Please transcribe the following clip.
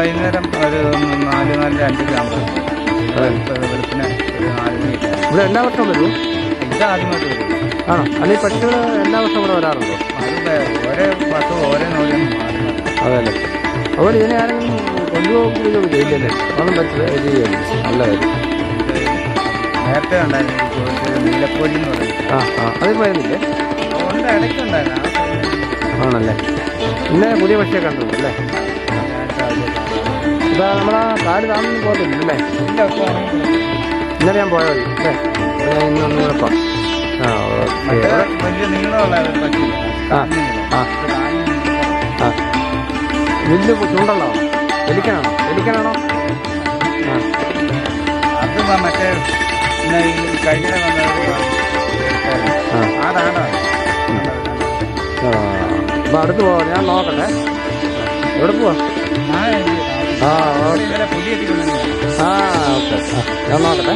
വൈകുന്നേരം ഒരു നാല് നാല് അഞ്ചൊക്കെ ആകുമ്പോൾ വെളുപ്പിന് ഒരു നാല് മണിയൊക്കെ ആകും. ഇവിടെ എല്ലാ വർഷവും വരുമോ ഇത് ആദ്യമായിട്ട് വരും ആണോ അല്ലെങ്കിൽ പക്ഷികൾ എല്ലാ വർഷവും ഇവിടെ വരാറുണ്ടോ അതിൻ്റെ ഓരോ വർഷവും ഓരോ നോടിയും മാറുന്നുണ്ട് അതല്ലേ അതുപോലെ ഇതിനെ ആരെങ്കിലും കൊണ്ടുപോകുകയോ ചെയ്യില്ലല്ലേ ഒന്നും പറ്റില്ല ചെയ്യല്ലേ നല്ല കാര്യം ഇത് നേരത്തെ ഉണ്ടായിരുന്നു ഈ ചോദിച്ചത് നീലക്കോലി എന്ന് പറയുന്നത് ആ ആ അതിൽ വരുന്നില്ലേ അതുകൊണ്ട് ഇടയ്ക്കുണ്ടായിരുന്നു ആ സമയം ആണല്ലേ ഇന്നേ പുതിയ പക്ഷിയെ കണ്ടു അല്ലേ ഞായറാഴ്ച ആദ്യം ഇതാ നമ്മളാ കാട് താമസം പോകുന്നില്ലല്ലേ ഇല്ല, ഇപ്പൊ ആണെങ്കിൽ ഇന്നലെ ഞാൻ പോയ വഴി അല്ലേ അപ്പോൾ ഞാൻ ഇന്ന് ഒന്ന് നോക്കാം ആ ഓക്കെ മറ്റേ വലിയ നീളമുള്ള ഒരു പക്ഷിയില്ല. ആ, ആ. ഇത് കാലിന് നീളം. ആ വലിയ ചൂണ്ടല്ലോ എലിക്കനാണോ എലിക്കനാണോ ആ അത് മ- മറ്റേ പിന്നെ ഈ കഴിഞ്ഞ വന്ന ആ അതാണ് ആ അപ്പോൾ അടുത്ത് പോവാം ഞാൻ നോക്കട്ടെ എവിടെ പോവാ ആ ഓക്കെ ഇന്നലെ പുതിയ എത്തിക്കൊണ്ടിരുന്നു ആ ഓക്കെ ആ ഞാൻ നോക്കട്ടെ